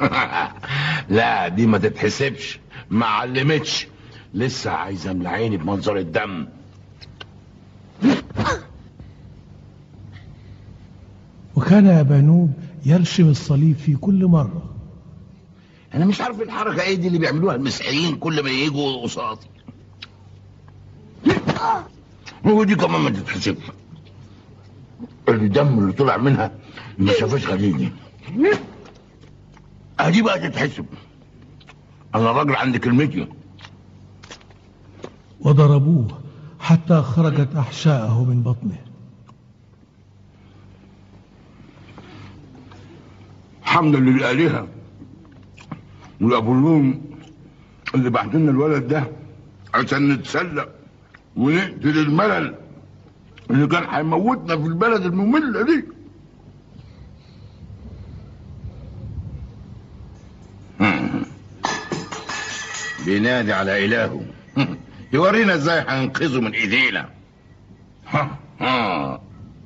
لا دي ما تتحسبش ما علمتش لسه عايزه املى عيني بمنظر الدم وكان أبانوب يرشم الصليب في كل مرة انا مش عارف الحركه ايه دي اللي بيعملوها المسيحيين كل ما يجوا قصادي ودي كمان ما تتحسبش الدم اللي طلع منها ما شافش غليلي ادي بقى تتحسب انا راجل عندي كلمتي وضربوه حتى خرجت أحشاءه من بطنه حمدا للآلهة والأبولون اللي بعت لنا الولد ده عشان نتسلى ونقتل الملل اللي كان هيموتنا في البلد المملة دي بينادي على إلهه يورينا ازاي هننقذه من ايدينا ها ها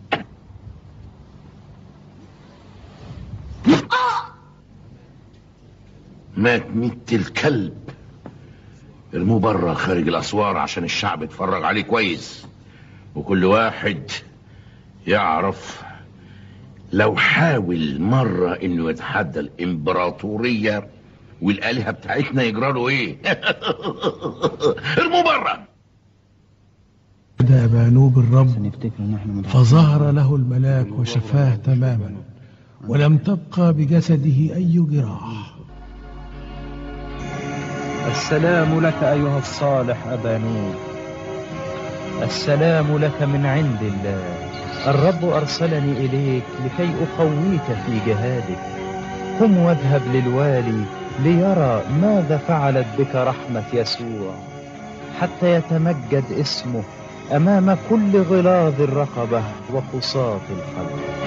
مات ميت الكلب ارموه بره خارج الاسوار عشان الشعب يتفرج عليه كويس وكل واحد يعرف لو حاول مرة انه يتحدى الامبراطورية والالهة بتاعتنا يجرى له ايه ارموه بره بدأ أبانوب الرب نفتكر ان احنا من فظهر له الملاك وشفاه تماما ولم تبقى بجسده أي جراح السلام لك أيها الصالح أبا نور السلام لك من عند الله الرب أرسلني إليك لكي أقويك في جهادك قم واذهب للوالي ليرى ماذا فعلت بك رحمة يسوع حتى يتمجد اسمه أمام كل غلاظ الرقبة وقساط القلب